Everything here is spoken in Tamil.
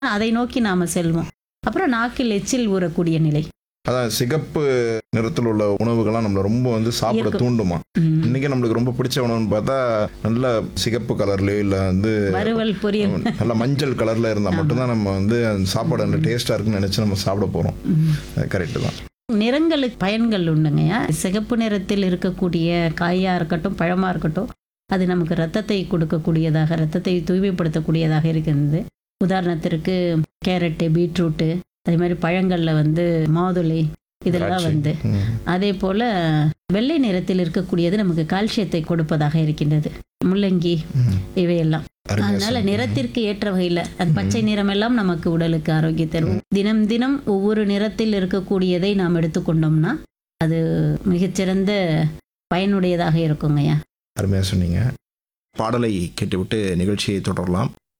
அதை நோக்கி நாம செல்வோம் அப்புறம் நாக்கில் எச்சில் ஊறக்கூடிய நிலை அதான் சிகப்பு நிறத்தில் உள்ள உணவுகள்லாம் நம்மளை ரொம்ப வந்து சாப்பிட ஈர்க்கும். தூண்டுமா ம். இன்னைக்கு நம்மளுக்கு ரொம்ப பிடிச்ச உணவுன்னு பார்த்தா நல்ல சிகப்பு கலர்லயோ இல்லை வந்து வறுவல் பொரியல் நல்ல மஞ்சள் கலர்ல இருந்தால் மட்டும்தான் நம்ம வந்து அந்த சாப்பாடு அந்த டேஸ்டா இருக்குன்னு நினைச்சு நம்ம சாப்பிட போறோம் கரெக்டு தான் நிறங்களுக்கு பயன்கள் உண்டுங்கய்யா சிகப்பு நிறத்தில் இருக்கக்கூடிய காயாக இருக்கட்டும் பழமாக இருக்கட்டும் அது நமக்கு ரத்தத்தை கொடுக்கக்கூடியதாக ரத்தத்தை தூய்மைப்படுத்தக்கூடியதாக இருக்கிறது உதாரணத்திற்கு கேரட்டு பீட்ரூட்டு அதே மாதிரி பழங்களில் வந்து மாதுளை இதெல்லாம் திராட்சை. வந்து ம். அதே போல் வெள்ளை நிறத்தில் இருக்கக்கூடியது நமக்கு கால்சியத்தை கொடுப்பதாக இருக்கின்றது முள்ளங்கி ம். இவையெல்லாம் அருமையா அதனால சொன்னீங்க. நிறத்திற்கு ஏற்ற வகையில் அந்த பச்சை நிறம் எல்லாம் நமக்கு உடலுக்கு ஆரோக்கியம் தரும் தினம் தினம் ஒவ்வொரு நிறத்தில் இருக்கக்கூடியதை நாம் எடுத்துக்கொண்டோம்னா அது மிகச்சிறந்த பயனுடையதாக இருக்குங்கய்யா அருமையா சொன்னீங்க பாடலை கேட்டுவிட்டு நிகழ்ச்சியை தொடரலாம்